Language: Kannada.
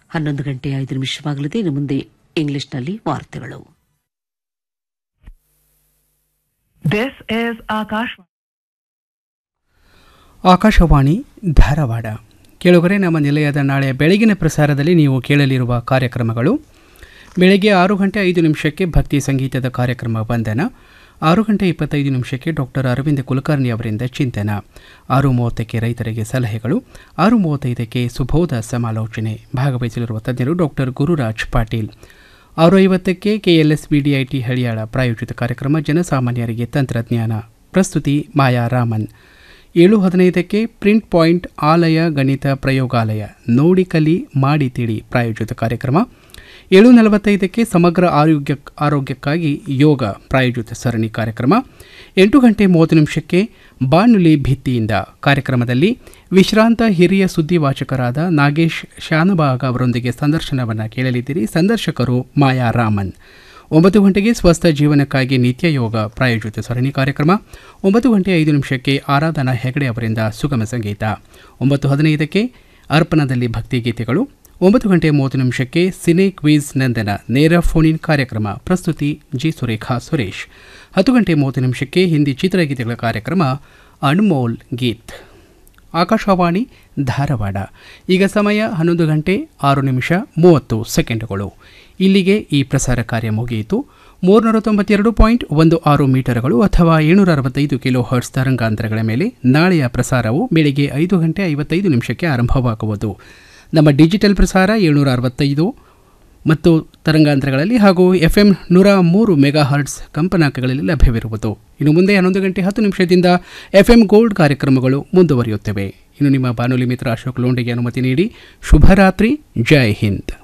ಹನ್ನೊಂದು ಗಂಟೆ ಐದು ನಿಮಿಷವಾಗಲಿದೆ ಇನ್ನು ಮುಂದೆ ಇಂಗ್ಲಿಷ್ನಲ್ಲಿ ವಾರ್ತೆಗಳು This is Akash. Akashvani Dharwad ಕೇಳುಗರೆ ನಮ್ಮ ನಿಲಯದ ನಾಳೆ ಬೆಳಗಿನ ಪ್ರಸಾರದಲ್ಲಿ ನೀವು ಕೇಳಲಿರುವ ಕಾರ್ಯಕ್ರಮಗಳು ಬೆಳಗ್ಗೆ ಆರು ಗಂಟೆ ಐದು ನಿಮಿಷಕ್ಕೆ ಭಕ್ತಿ ಸಂಗೀತದ ಕಾರ್ಯಕ್ರಮ ವಂದನ ಆರು ಗಂಟೆ ಇಪ್ಪತ್ತೈದು ನಿಮಿಷಕ್ಕೆ ಡಾಕ್ಟರ್ ಅರವಿಂದ ಕುಲಕರ್ಣಿ ಅವರಿಂದ ಚಿಂತನ ಆರು ಮೂವತ್ತಕ್ಕೆ ರೈತರಿಗೆ ಸಲಹೆಗಳು ಆರು ಮೂವತ್ತೈದಕ್ಕೆ ಸುಬೋಧ ಸಮಾಲೋಚನೆ ಭಾಗವಹಿಸಲಿರುವ ತಜ್ಞರು ಡಾಕ್ಟರ್ ಗುರುರಾಜ್ ಪಾಟೀಲ್ ಆರು ಐವತ್ತಕ್ಕೆ ಕೆಎಲ್ಎಸ್ ಬಿಡಿಐಟಿ ಹಳಿಯಾಳ ಪ್ರಾಯೋಜಿತ ಕಾರ್ಯಕ್ರಮ ಜನಸಾಮಾನ್ಯರಿಗೆ ತಂತ್ರಜ್ಞಾನ ಪ್ರಸ್ತುತಿ ಮಾಯಾ ರಾಮನ್ ಏಳು ಹದಿನೈದಕ್ಕೆ ಪ್ರಿಂಟ್ ಪಾಯಿಂಟ್ ಆಲಯ ಗಣಿತ ಪ್ರಯೋಗಾಲಯ ನೋಡಿ ಕಲಿ ಮಾಡಿ ತಿಳಿ ಪ್ರಾಯೋಜಿತ ಕಾರ್ಯಕ್ರಮ ಏಳು ನಲವತ್ತೈದಕ್ಕೆ ಸಮಗ್ರ ಆರೋಗ್ಯ ಆರೋಗ್ಯಕ್ಕಾಗಿ ಯೋಗ ಪ್ರಾಯೋಜಿತ ಸರಣಿ ಕಾರ್ಯಕ್ರಮ ಎಂಟು ಗಂಟೆ ಮೂವತ್ತು ನಿಮಿಷಕ್ಕೆ ಬಾನುಲಿ ಭಿತ್ತಿಯಿಂದ ಕಾರ್ಯಕ್ರಮದಲ್ಲಿ ವಿಶ್ರಾಂತ ಹಿರಿಯ ಸುದ್ದಿವಾಚಕರಾದ ನಾಗೇಶ್ ಶಾನಬಾಗ್ ಅವರೊಂದಿಗೆ ಸಂದರ್ಶನವನ್ನು ಕೇಳಲಿದ್ದೀರಿ ಸಂದರ್ಶಕರು ಮಾಯಾ ರಾಮನ್ ಒಂಬತ್ತು ಗಂಟೆಗೆ ಸ್ವಸ್ಥ ಜೀವನಕ್ಕಾಗಿ ನಿತ್ಯ ಯೋಗ ಪ್ರಾಯೋಜಿತ ಸರಣಿ ಕಾರ್ಯಕ್ರಮ ಒಂಬತ್ತು ಗಂಟೆ ಐದು ನಿಮಿಷಕ್ಕೆ ಆರಾಧನಾ ಹೆಗಡೆ ಅವರಿಂದ ಸುಗಮ ಸಂಗೀತ ಒಂಬತ್ತು ಹದಿನೈದಕ್ಕೆ ಅರ್ಪಣದಲ್ಲಿ ಭಕ್ತಿಗೀತೆಗಳು ಒಂಬತ್ತು ಗಂಟೆ ಮೂವತ್ತು ನಿಮಿಷಕ್ಕೆ ಸಿನೆ ಕ್ವೀಸ್ ನಂದನ ನೇರ ಫೋನ್ ಇನ್ ಕಾರ್ಯಕ್ರಮ ಪ್ರಸ್ತುತಿ ಜಿ ಸುರೇಖಾ ಸುರೇಶ್ ಹತ್ತು ಗಂಟೆ ಮೂವತ್ತು ನಿಮಿಷಕ್ಕೆ ಹಿಂದಿ ಚಿತ್ರಗೀತೆಗಳ ಕಾರ್ಯಕ್ರಮ ಅನ್ಮೋಲ್ ಗೀತ್ ಆಕಾಶವಾಣಿ ಧಾರವಾಡ ಈಗ ಸಮಯ ಹನ್ನೊಂದು ಗಂಟೆ ಆರು ನಿಮಿಷ ಮೂವತ್ತು ಸೆಕೆಂಡುಗಳು ಇಲ್ಲಿಗೆ ಈ ಪ್ರಸಾರ ಕಾರ್ಯ ಮುಗಿಯಿತು ಮೂರ್ನೂರ ತೊಂಬತ್ತೆರಡು ಪಾಯಿಂಟ್ ಒಂದು ಆರು ಮೀಟರ್ಗಳು ಅಥವಾ ಏಳ್ನೂರ ಅರವತ್ತೈದು ಕಿಲೋ ಹರ್ಟ್ಸ್ ತರಂಗಾಂತರಗಳ ಮೇಲೆ ನಾಳೆಯ ಪ್ರಸಾರವು ಬೆಳಿಗ್ಗೆ ಐದು ಗಂಟೆ ಐವತ್ತೈದು ನಿಮಿಷಕ್ಕೆ ಆರಂಭವಾಗುವುದು ನಮ್ಮ ಡಿಜಿಟಲ್ ಪ್ರಸಾರ ಏಳ್ನೂರ ಅರವತ್ತೈದು ಮತ್ತು ತರಂಗಾಂತರಗಳಲ್ಲಿ ಹಾಗೂ ಎಫ್ ಎಂ ನೂರ ಮೂರು ಮೆಗಾ ಹರ್ಟ್ಸ್ ಕಂಪನಾಂಕಗಳಲ್ಲಿ ಲಭ್ಯವಿರುವುದು ಇನ್ನು ಮುಂದೆ ಹನ್ನೊಂದು ಗಂಟೆ ಹತ್ತು ನಿಮಿಷದಿಂದ ಎಫ್ ಎಂ ಗೋಲ್ಡ್ ಕಾರ್ಯಕ್ರಮಗಳು ಮುಂದುವರಿಯುತ್ತವೆ ಇನ್ನು ನಿಮ್ಮ ಬಾನುಲಿ ಮಿತ್ರ ಅಶೋಕ್ ಲೋಂಡೆಗೆ ಅನುಮತಿ ನೀಡಿ ಶುಭರಾತ್ರಿ ಜೈ ಹಿಂದ್